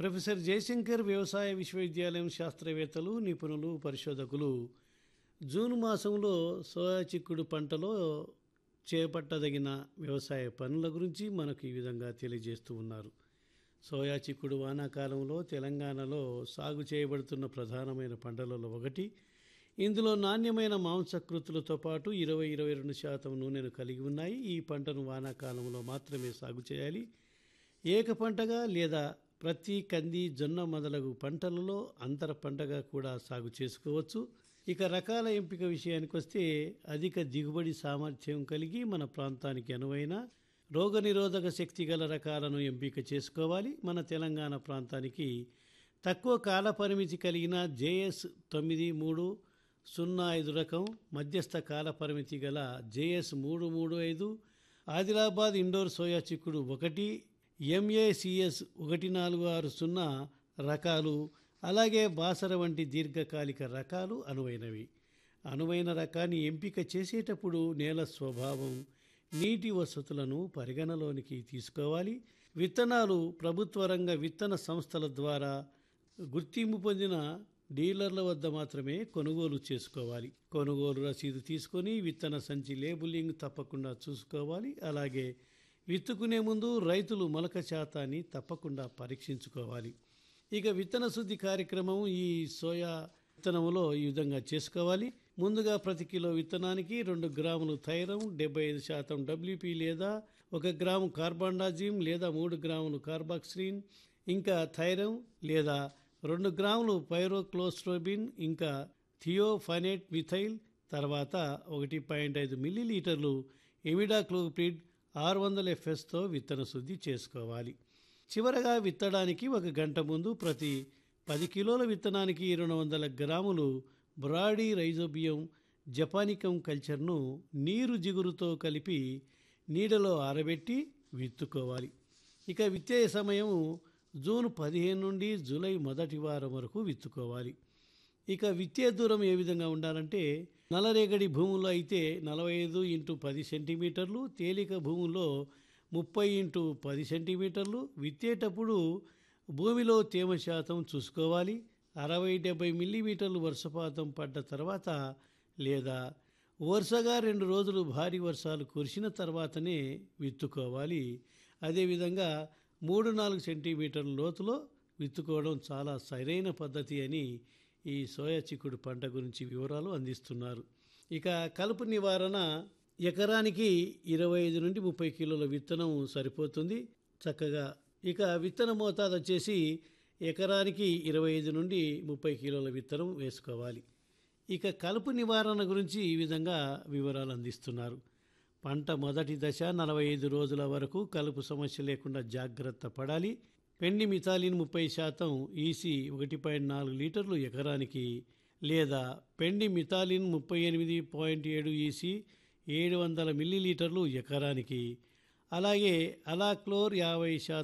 professor Jayashankar వ్యవసాయ విశ్వవిద్యాలయం శాస్త్రవేత్తలు నిపుణులు పరిశోధకులు జూన్ మాసంలో సోయా చిక్కుడు పంటలో చేపట్టదగిన వ్యవసాయ పనుల గురించి మనకు ఈ విధంగా తెలియజేస్తూ ఉన్నారు సోయా చిక్కుడు వానాకాలంలో తెలంగాణలో సాగు చేయబడుతున్న ప్రధానమైన పంటలలో ఒకటి ఇందులో నాణ్యమైన మాంసకృతులతో పాటు ఇరవై ఇరవై రెండు శాతం నూనెను కలిగి ఉన్నాయి ఈ పంటను వానాకాలంలో మాత్రమే సాగు చేయాలి ఏక పంటగా లేదా ప్రతి కంది జొన్న మొదలగు పంటలలో అంతర పంటగా కూడా సాగు చేసుకోవచ్చు ఇక రకాల ఎంపిక విషయానికి వస్తే అధిక దిగుబడి సామర్థ్యం కలిగి మన ప్రాంతానికి అనువైన రోగనిరోధక శక్తి గల రకాలను ఎంపిక చేసుకోవాలి మన తెలంగాణ ప్రాంతానికి తక్కువ కాల పరిమితి కలిగిన జేఎస్ తొమ్మిది మూడు సున్నా ఐదు రకం మధ్యస్థ కాల పరిమితి గల జేఎస్ మూడు మూడు ఐదు ఆదిలాబాద్ ఇండోర్ సోయా చిక్కుడు ఒకటి ఎంఏసిఎస్ ఒకటి నాలుగు ఆరు సున్నా రకాలు అలాగే బాసర వంటి దీర్ఘకాలిక రకాలు అనువైనవి అనువైన రకాన్ని ఎంపిక చేసేటప్పుడు నేల స్వభావం నీటి వసతులను పరిగణలోనికి తీసుకోవాలి విత్తనాలు ప్రభుత్వ రంగ విత్తన సంస్థల ద్వారా గుర్తింపు పొందిన డీలర్ల వద్ద మాత్రమే కొనుగోలు చేసుకోవాలి కొనుగోలు రసీదు తీసుకొని విత్తన సంచి లేబులింగ్ తప్పకుండా చూసుకోవాలి అలాగే విత్తుకునే ముందు రైతులు మొలక శాతాన్ని తప్పకుండా పరీక్షించుకోవాలి ఇక విత్తన శుద్ధి కార్యక్రమం ఈ సోయా విత్తనములో ఈ విధంగా చేసుకోవాలి ముందుగా ప్రతి కిలో విత్తనానికి రెండు గ్రాములు థైరం డెబ్బై ఐదు శాతం డబ్ల్యూపీ లేదా ఒక గ్రాము కార్బాండాజిమ్ లేదా మూడు గ్రాములు కార్బాక్సిలిన్ ఇంకా థైరం లేదా రెండు గ్రాములు పైరోక్లోస్ట్రోబిన్ ఇంకా థియోఫైనేట్ మిథైల్ తర్వాత ఒకటి పాయింట్ ఐదు మిల్లీలీటర్లు ఎమిడాక్లోపిడ్ ఆరు వందల ఎఫ్ఎస్తో విత్తన శుద్ధి చేసుకోవాలి చివరగా విత్తడానికి ఒక గంట ముందు ప్రతి పది కిలోల విత్తనానికి రెండు వందల గ్రాములు బ్రాడీ రైజోబియం జపానికం కల్చర్ను నీరు జిగురుతో కలిపి నీడలో ఆరబెట్టి విత్తుకోవాలి ఇక విత్తే సమయం జూన్ పదిహేను నుండి జూలై మొదటి వారం వరకు విత్తుకోవాలి ఇక విత్తే దూరం ఏ విధంగా ఉండాలంటే నల్లరేగడి భూముల్లో అయితే నలభై ఐదు ఇంటూ పది సెంటీమీటర్లు తేలిక భూముల్లో ముప్పై ఇంటూ పది సెంటీమీటర్లు విత్తేటప్పుడు భూమిలో తేమ శాతం చూసుకోవాలి అరవై డెబ్బై మిల్లీమీటర్లు వర్షపాతం పడ్డ తర్వాత లేదా వరుసగా రెండు రోజులు భారీ వర్షాలు కురిసిన తర్వాతనే విత్తుకోవాలి అదేవిధంగా మూడు నాలుగు సెంటీమీటర్ల లోతులో విత్తుకోవడం చాలా సరైన పద్ధతి అని ఈ సోయా చిక్కుడు పంట గురించి వివరాలు అందిస్తున్నారు ఇక కలుపు నివారణ ఎకరానికి ఇరవై ఐదు నుండి ముప్పై కిలోల విత్తనం సరిపోతుంది చక్కగా ఇక విత్తన మోతాదు వచ్చేసి ఎకరానికి ఇరవై ఐదు నుండి ముప్పై కిలోల విత్తనం వేసుకోవాలి ఇక కలుపు నివారణ గురించి ఈ విధంగా వివరాలు అందిస్తున్నారు పంట మొదటి దశ నలభై ఐదు రోజుల వరకు కలుపు సమస్య లేకుండా జాగ్రత్త పడాలి పెండి మిథాలిన్ ముప్పై శాతం ఈసీ ఒకటి పాయింట్ నాలుగు లీటర్లు ఎకరానికి లేదా పెండి మిథాలిన్ ముప్పై ఎనిమిది పాయింట్ ఏడు ఈసీ ఏడు వందల మిల్లీలీటర్లు ఎకరానికి అలాగే అలాక్లోర్ యాభై శాతం